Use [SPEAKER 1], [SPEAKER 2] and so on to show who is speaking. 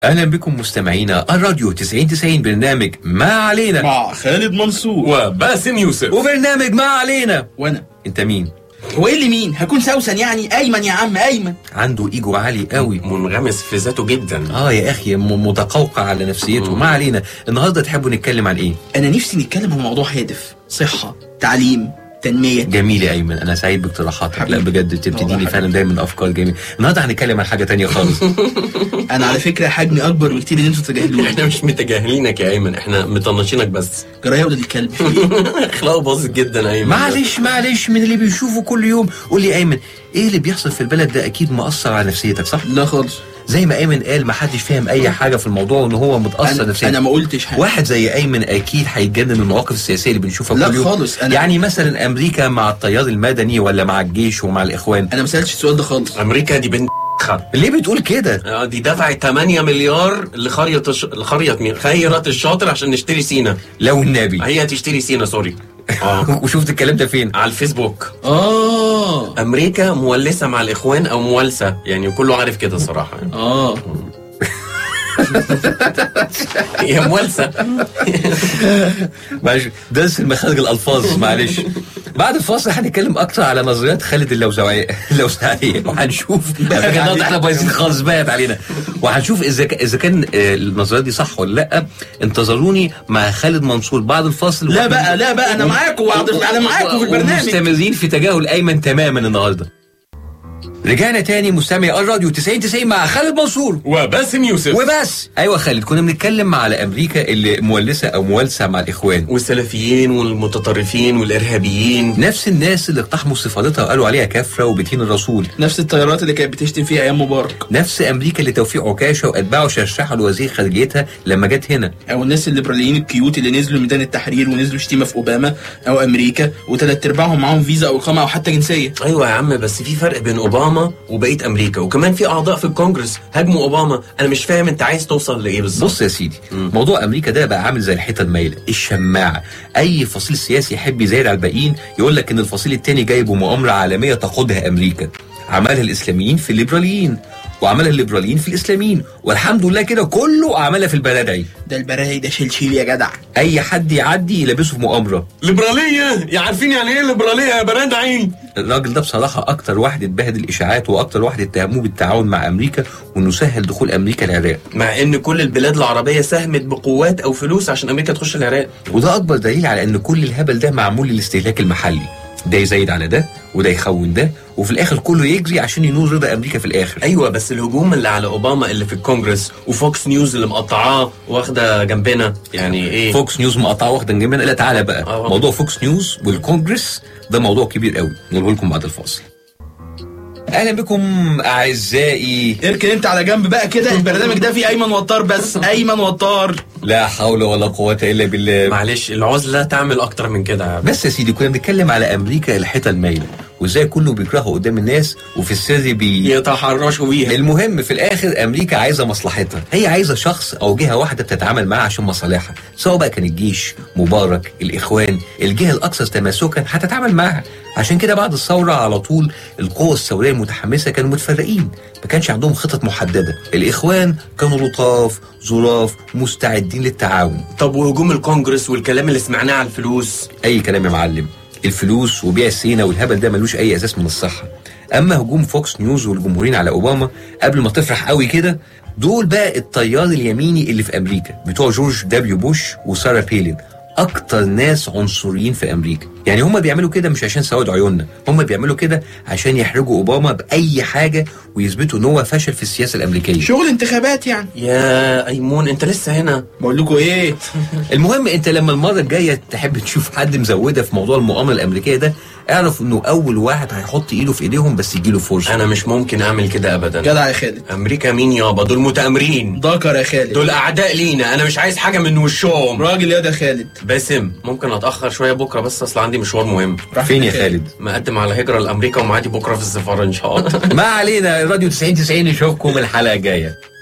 [SPEAKER 1] اهلا بكم مستمعينا الراديو 90 90 برنامج ما علينا
[SPEAKER 2] مع خالد منصور
[SPEAKER 3] وباسم يوسف
[SPEAKER 1] وبرنامج ما علينا
[SPEAKER 2] وانا
[SPEAKER 1] انت مين
[SPEAKER 2] هو ايه اللي مين هكون سوسن يعني ايمن يا عم ايمن
[SPEAKER 1] عنده ايجو عالي قوي
[SPEAKER 3] منغمس في ذاته جدا
[SPEAKER 1] اه يا اخي م- متقوقع على نفسيته ما علينا النهارده تحبوا نتكلم عن ايه
[SPEAKER 2] انا نفسي نتكلم عن موضوع هادف صحه تعليم تنميه
[SPEAKER 1] جميل يا ايمن انا سعيد باقتراحاتك لا
[SPEAKER 2] حبيبي.
[SPEAKER 1] بجد انت بتديني
[SPEAKER 2] والله
[SPEAKER 1] فعلا دايما افكار جميله النهارده هنتكلم عن حاجه تانية خالص
[SPEAKER 2] انا على فكره حجمي اكبر بكتير ان انتوا تتجاهلوني
[SPEAKER 3] احنا مش متجاهلينك يا ايمن احنا مطنشينك بس
[SPEAKER 2] جرايه ولاد الكلب في إيه؟
[SPEAKER 3] اخلاقه باظت جدا يا ايمن
[SPEAKER 1] معلش معلش من اللي بيشوفه كل يوم قول لي يا ايمن ايه اللي بيحصل في البلد ده اكيد مأثر على نفسيتك صح
[SPEAKER 2] لا خالص
[SPEAKER 1] زي ما ايمن قال ما حدش فاهم اي حاجه في الموضوع وان هو متاثر
[SPEAKER 2] انا,
[SPEAKER 1] نفسيا
[SPEAKER 2] أنا ما قلتش حاجه
[SPEAKER 1] واحد زي ايمن اكيد هيتجنن من المواقف السياسيه اللي بنشوفها
[SPEAKER 2] لا
[SPEAKER 1] كل يوم
[SPEAKER 2] خالص، أنا-
[SPEAKER 1] يعني مثلا امريكا مع التيار المدني ولا مع الجيش ومع الاخوان
[SPEAKER 2] انا ما سالتش السؤال ده خالص
[SPEAKER 3] امريكا دي بنت خ.
[SPEAKER 1] ليه بتقول كده
[SPEAKER 3] آه، دي دفعت 8 مليار لخرية الش... لخرية مين؟ خيرت الشاطر عشان نشتري سينا
[SPEAKER 1] لو النبي
[SPEAKER 3] هي هتشتري سينا سوري اه
[SPEAKER 1] وشفت الكلام ده فين
[SPEAKER 3] على الفيسبوك
[SPEAKER 2] اه
[SPEAKER 3] امريكا مولسه مع الاخوان او موالسه يعني كله عارف كده صراحه يعني.
[SPEAKER 2] اه
[SPEAKER 3] هي موالسه
[SPEAKER 1] معلش درس مخارج الالفاظ معلش بعد الفاصل هنتكلم اكتر على نظريات خالد اللوزعيه اللوزعيه وهنشوف على فكرة النهارده احنا بايظين خالص بايت علينا وهنشوف اذا ك- اذا كان آه، النظريات دي صح ولا لا انتظروني مع خالد منصور بعد الفاصل
[SPEAKER 2] لا بقى لا بقى انا معاكم وعد- انا معاكم في البرنامج
[SPEAKER 1] ومستمرين في تجاهل ايمن تماما النهارده رجعنا تاني مستمعي الراديو 90 90 مع خالد منصور
[SPEAKER 3] وباسم يوسف
[SPEAKER 1] وبس ايوه خالد كنا بنتكلم على امريكا اللي مولسه او موالسه مع الاخوان
[SPEAKER 3] والسلفيين والمتطرفين والارهابيين
[SPEAKER 1] نفس الناس اللي اقتحموا سفارتها وقالوا عليها كافره وبتين الرسول
[SPEAKER 2] نفس الطيارات اللي كانت بتشتم فيها ايام مبارك
[SPEAKER 1] نفس امريكا اللي توفيق عكاشه واتباعه شرشحوا لوزير خارجيتها لما جت هنا
[SPEAKER 2] او الناس الليبراليين الكيوت اللي نزلوا ميدان التحرير ونزلوا شتيمه في اوباما او امريكا وثلاث ارباعهم معاهم فيزا او اقامه او حتى جنسيه
[SPEAKER 3] ايوه يا عم بس في فرق بين اوباما وبقيه امريكا وكمان في اعضاء في الكونجرس هاجموا اوباما انا مش فاهم انت عايز توصل لايه بالظبط
[SPEAKER 1] بص يا سيدي موضوع امريكا ده بقى عامل زي الحيطه المايله الشماعه اي فصيل سياسي يحب يزايد على الباقيين يقول لك ان الفصيل التاني جاي بمؤامره عالميه تقودها امريكا عملها الاسلاميين في الليبراليين وعملها الليبراليين في الاسلاميين والحمد لله كده كله عملها في البلدعي
[SPEAKER 2] ده البراهي ده شلشيل يا جدع
[SPEAKER 1] اي حد يعدي يلبسه في مؤامره
[SPEAKER 3] ليبراليه يا عارفين يعني ايه ليبراليه يا بنات عين
[SPEAKER 1] الراجل ده بصراحة أكتر واحد اتبهدل إشاعات وأكتر واحد اتهموه بالتعاون مع أمريكا وإنه سهل دخول أمريكا العراق
[SPEAKER 3] مع ان كل البلاد العربيه ساهمت بقوات او فلوس عشان امريكا تخش العراق
[SPEAKER 1] وده أكبر دليل على إن كل الهبل ده معمول للاستهلاك المحلي ده يزايد على ده وده يخون ده وفي الآخر كله يجري عشان ينول رضا أمريكا في الآخر
[SPEAKER 3] ايوه بس الهجوم اللي على اوباما اللي في الكونجرس وفوكس نيوز اللي مقطعاه واخده جنبنا يعني ايه
[SPEAKER 1] فوكس نيوز مقطعه واخدة جنبنا لا تعالى بقى
[SPEAKER 3] آه.
[SPEAKER 1] موضوع فوكس نيوز والكونجرس ده موضوع كبير قوي نقوله لكم بعد الفاصل أهلا بكم أعزائي
[SPEAKER 2] اركن انت على جنب بقى كده البرنامج ده فيه ايمن وطار بس ايمن وطار
[SPEAKER 1] لا حول ولا قوة إلا بالله
[SPEAKER 3] معلش العزله تعمل اكتر من كده
[SPEAKER 1] بس يا سيدي كنا بنتكلم على امريكا الحيطه المايله وازاي كله بيكرهه قدام الناس وفي السر بي
[SPEAKER 3] يتحرشوا بيها
[SPEAKER 1] المهم في الاخر امريكا عايزه مصلحتها هي عايزه شخص او جهه واحده بتتعامل معاه عشان مصالحها سواء بقى كان الجيش مبارك الاخوان الجهه الاكثر تماسكا هتتعامل معاها عشان كده بعد الثوره على طول القوى الثوريه المتحمسه كانوا متفرقين ما كانش عندهم خطط محدده الاخوان كانوا لطاف ظراف مستعدين للتعاون
[SPEAKER 3] طب وهجوم الكونجرس والكلام اللي سمعناه على الفلوس
[SPEAKER 1] اي كلام يا معلم الفلوس وبيع السينا والهبل ده ملوش اي اساس من الصحه اما هجوم فوكس نيوز والجمهوريين على اوباما قبل ما تفرح قوي كده دول بقى التيار اليميني اللي في امريكا بتوع جورج دبليو بوش وسارة بيلين اكتر ناس عنصريين في امريكا يعني هم بيعملوا كده مش عشان سواد عيوننا هم بيعملوا كده عشان يحرجوا اوباما باي حاجه ويثبتوا ان هو فشل في السياسه الامريكيه
[SPEAKER 2] شغل انتخابات يعني
[SPEAKER 3] يا ايمون انت لسه هنا
[SPEAKER 2] بقول لكم ايه
[SPEAKER 1] المهم انت لما المره الجايه تحب تشوف حد مزوده في موضوع المؤامره الامريكيه ده اعرف انه اول واحد هيحط ايده في ايديهم بس يجيله فرصه
[SPEAKER 3] انا مش ممكن اعمل كده ابدا
[SPEAKER 2] جدع يا خالد
[SPEAKER 3] امريكا مين يابا دول متآمرين
[SPEAKER 2] ذكر يا خالد
[SPEAKER 3] دول اعداء لينا انا مش عايز حاجه من وشهم
[SPEAKER 2] راجل يا ده خالد
[SPEAKER 3] باسم ممكن اتاخر شويه بكره بس اصل عندي مشوار مهم
[SPEAKER 2] راح
[SPEAKER 1] فين يا خالد
[SPEAKER 3] مقدم على هجره لامريكا ومعادي بكره في السفاره ان شاء الله
[SPEAKER 1] ما علينا راديو 90 90 نشوفكم الحلقه الجايه